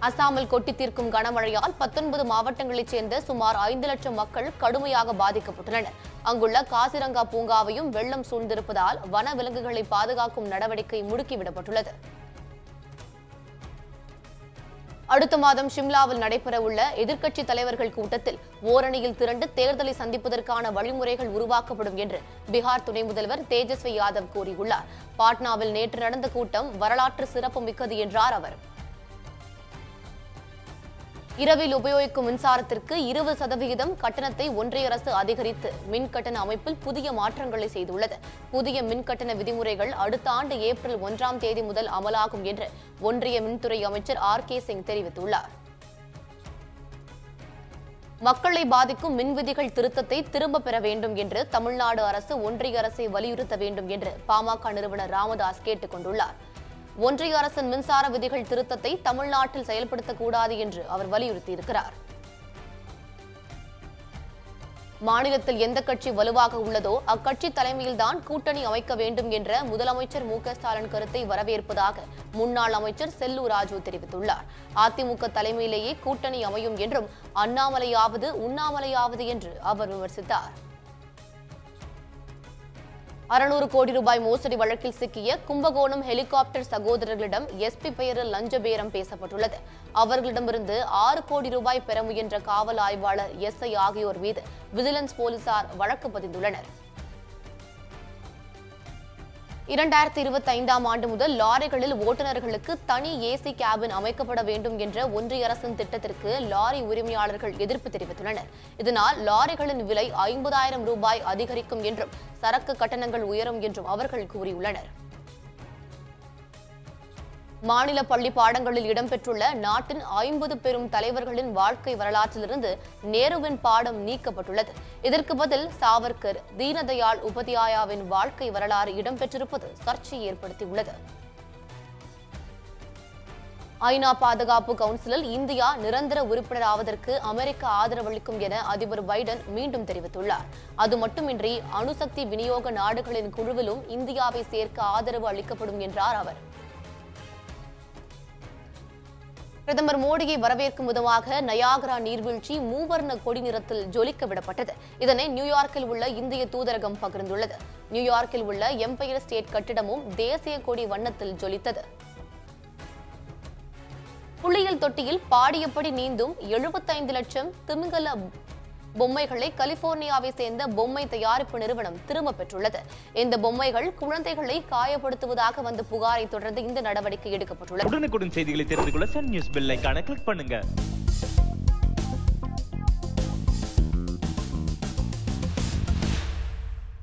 அசாமில் கொட்டி தீர்க்கும் கனமழையால் பத்தொன்பது மாவட்டங்களைச் சேர்ந்த சுமார் ஐந்து லட்சம் மக்கள் கடுமையாக பாதிக்கப்பட்டுள்ளனர் அங்குள்ள காசிரங்கா பூங்காவையும் வெள்ளம் சூழ்ந்திருப்பதால் வன விலங்குகளை பாதுகாக்கும் நடவடிக்கை முடுக்கிவிடப்பட்டுள்ளது அடுத்த மாதம் ஷிம்லாவில் நடைபெறவுள்ள எதிர்க்கட்சி தலைவர்கள் கூட்டத்தில் ஓரணியில் திரண்டு தேர்தலை சந்திப்பதற்கான வழிமுறைகள் உருவாக்கப்படும் என்று பீகார் துணை முதல்வர் தேஜஸ்வி யாதவ் கூறியுள்ளார் பாட்னாவில் நேற்று நடந்த கூட்டம் வரலாற்று சிறப்புமிக்கது என்றார் அவர் இரவில் உபயோகிக்கும் மின்சாரத்திற்கு இருபது சதவிகிதம் கட்டணத்தை ஒன்றிய அரசு அதிகரித்து மின் கட்டண அமைப்பில் புதிய மாற்றங்களை செய்துள்ளது புதிய மின் கட்டண விதிமுறைகள் அடுத்த ஆண்டு ஏப்ரல் ஒன்றாம் தேதி முதல் அமலாகும் என்று ஒன்றிய மின்துறை அமைச்சர் ஆர் கே சிங் தெரிவித்துள்ளார் மக்களை பாதிக்கும் மின் விதிகள் திருத்தத்தை திரும்ப பெற வேண்டும் என்று தமிழ்நாடு அரசு ஒன்றிய அரசை வலியுறுத்த வேண்டும் என்று பாமக நிறுவனர் ராமதாஸ் கேட்டுக் கொண்டுள்ளார் ஒன்றிய அரசின் மின்சார விதிகள் திருத்தத்தை தமிழ்நாட்டில் செயல்படுத்தக்கூடாது என்று அவர் வலியுறுத்தியிருக்கிறார் மாநிலத்தில் எந்த கட்சி வலுவாக உள்ளதோ அக்கட்சி தலைமையில்தான் கூட்டணி அமைக்க வேண்டும் என்ற முதலமைச்சர் மு க ஸ்டாலின் கருத்தை வரவேற்பதாக முன்னாள் அமைச்சர் செல்லூர் ராஜு தெரிவித்துள்ளார் அதிமுக தலைமையிலேயே கூட்டணி அமையும் என்றும் அண்ணாமலையாவது உண்ணாமலையாவது என்று அவர் விமர்சித்தார் அறுநூறு கோடி ரூபாய் மோசடி வழக்கில் சிக்கிய கும்பகோணம் ஹெலிகாப்டர் சகோதரர்களிடம் எஸ்பி பெயரில் லஞ்ச பேரம் பேசப்பட்டுள்ளது அவர்களிடமிருந்து ஆறு கோடி ரூபாய் பெற முயன்ற காவல் ஆய்வாளர் எஸ்ஐ ஆகியோர் மீது விஜிலன்ஸ் போலீசார் வழக்கு பதிந்துள்ளனர் இரண்டாயிரத்தி இருபத்தி ஐந்தாம் ஆண்டு முதல் லாரிகளில் ஓட்டுநர்களுக்கு தனி ஏசி கேபின் அமைக்கப்பட வேண்டும் என்ற ஒன்றிய அரசின் திட்டத்திற்கு லாரி உரிமையாளர்கள் எதிர்ப்பு தெரிவித்துள்ளனர் இதனால் லாரிகளின் விலை ஐம்பதாயிரம் ரூபாய் அதிகரிக்கும் என்றும் சரக்கு கட்டணங்கள் உயரும் என்றும் அவர்கள் கூறியுள்ளனர் மாநில பள்ளி பாடங்களில் இடம்பெற்றுள்ள நாட்டின் ஐம்பது பெரும் தலைவர்களின் வாழ்க்கை வரலாற்றிலிருந்து நேருவின் பாடம் நீக்கப்பட்டுள்ளது இதற்கு பதில் சாவர்கர் தீனதயாள் உபத்யாயாவின் வாழ்க்கை வரலாறு இடம்பெற்றிருப்பது சர்ச்சையை ஏற்படுத்தியுள்ளது ஐநா பாதுகாப்பு கவுன்சிலில் இந்தியா நிரந்தர உறுப்பினராவதற்கு அமெரிக்கா ஆதரவளிக்கும் என அதிபர் பைடன் மீண்டும் தெரிவித்துள்ளார் அது மட்டுமின்றி அணுசக்தி விநியோக நாடுகளின் குழுவிலும் இந்தியாவை சேர்க்க ஆதரவு அளிக்கப்படும் என்றார் அவர் பிரதமர் மோடியை வரவேற்கும் விதமாக நயாகரா நீர்வீழ்ச்சி மூவர்ண கொடி நிறத்தில் ஜொலிக்க விடப்பட்டது இதனை நியூயார்க்கில் உள்ள இந்திய தூதரகம் பகிர்ந்துள்ளது நியூயார்க்கில் உள்ள எம்பயர் ஸ்டேட் கட்டிடமும் தேசிய கொடி வண்ணத்தில் ஜொலித்தது புள்ளியல் தொட்டியில் பாடியபடி நீந்தும் எழுபத்தைந்து லட்சம் திமிங்கல பொம்மைகளை கலிபோர்னியாவை சேர்ந்த பொம்மை தயாரிப்பு நிறுவனம் திரும்ப பெற்றுள்ளது இந்த பொம்மைகள் குழந்தைகளை காயப்படுத்துவதாக வந்த புகாரை தொடர்ந்து இந்த நடவடிக்கை எடுக்கப்பட்டுள்ளது உடனுக்குடன் செய்திகளை தெரிந்து கொள்ள சன் நியூஸ் பெல் ஐகானை கிளிக் பண்ணுங்க